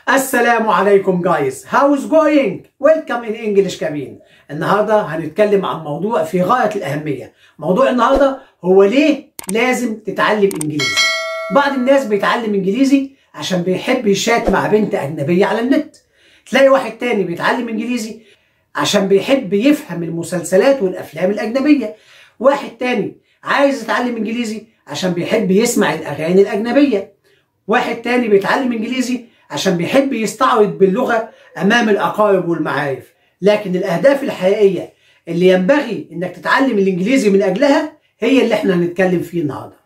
السلام عليكم جايز هاوز جوينج ويلكم ان انجلش كابين النهارده هنتكلم عن موضوع في غايه الاهميه موضوع النهارده هو ليه لازم تتعلم انجليزي بعض الناس بيتعلم انجليزي عشان بيحب يشات مع بنت اجنبيه على النت تلاقي واحد تاني بيتعلم انجليزي عشان بيحب يفهم المسلسلات والافلام الاجنبيه واحد تاني عايز يتعلم انجليزي عشان بيحب يسمع الاغاني الاجنبيه واحد تاني بيتعلم انجليزي عشان بيحب يستعرض باللغه امام الاقارب والمعارف لكن الاهداف الحقيقيه اللي ينبغي انك تتعلم الانجليزي من اجلها هي اللي احنا هنتكلم فيه النهارده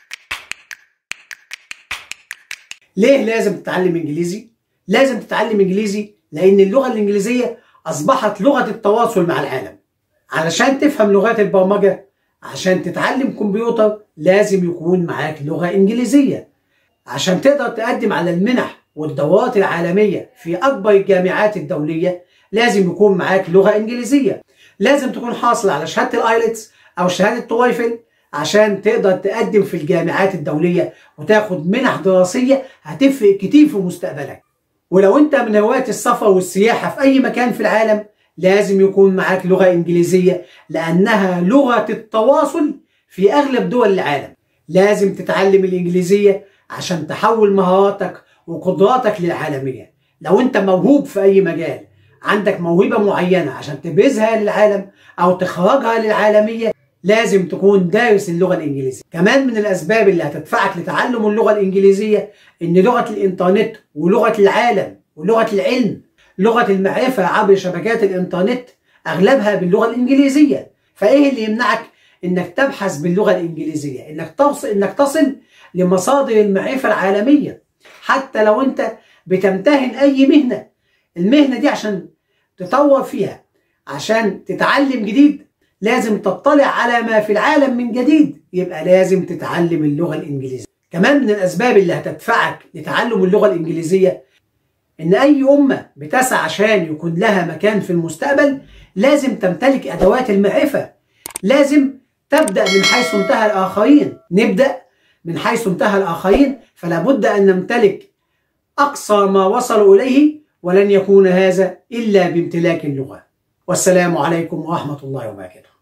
ليه لازم تتعلم انجليزي لازم تتعلم انجليزي لان اللغه الانجليزيه اصبحت لغه التواصل مع العالم علشان تفهم لغات البرمجه عشان تتعلم كمبيوتر لازم يكون معاك لغه انجليزيه عشان تقدر تقدم على المنح والدورات العالميه في اكبر الجامعات الدوليه لازم يكون معاك لغه انجليزيه لازم تكون حاصل على شهاده الايلتس او شهاده تويفل عشان تقدر تقدم في الجامعات الدوليه وتاخد منح دراسيه هتفرق كتير في مستقبلك ولو انت من هواة السفر والسياحه في اي مكان في العالم لازم يكون معاك لغه انجليزيه لانها لغه التواصل في اغلب دول العالم لازم تتعلم الانجليزيه عشان تحول مهاراتك وقدراتك للعالميه لو انت موهوب في اي مجال عندك موهبه معينه عشان تبرزها للعالم او تخرجها للعالميه لازم تكون دارس اللغه الانجليزيه كمان من الاسباب اللي هتدفعك لتعلم اللغه الانجليزيه ان لغه الانترنت ولغه العالم ولغه العلم لغه المعرفه عبر شبكات الانترنت اغلبها باللغه الانجليزيه فايه اللي يمنعك انك تبحث باللغه الانجليزيه انك تصل انك تصل لمصادر المعرفه العالميه حتى لو انت بتمتهن اي مهنه المهنه دي عشان تطور فيها عشان تتعلم جديد لازم تطلع على ما في العالم من جديد يبقى لازم تتعلم اللغه الانجليزيه كمان من الاسباب اللي هتدفعك لتعلم اللغه الانجليزيه ان اي امه بتسعى عشان يكون لها مكان في المستقبل لازم تمتلك ادوات المعرفه لازم تبدا من حيث انتهى الاخرين نبدا من حيث انتهى الاخرين فلا بد ان نمتلك اقصى ما وصلوا اليه ولن يكون هذا الا بامتلاك اللغه والسلام عليكم ورحمه الله وبركاته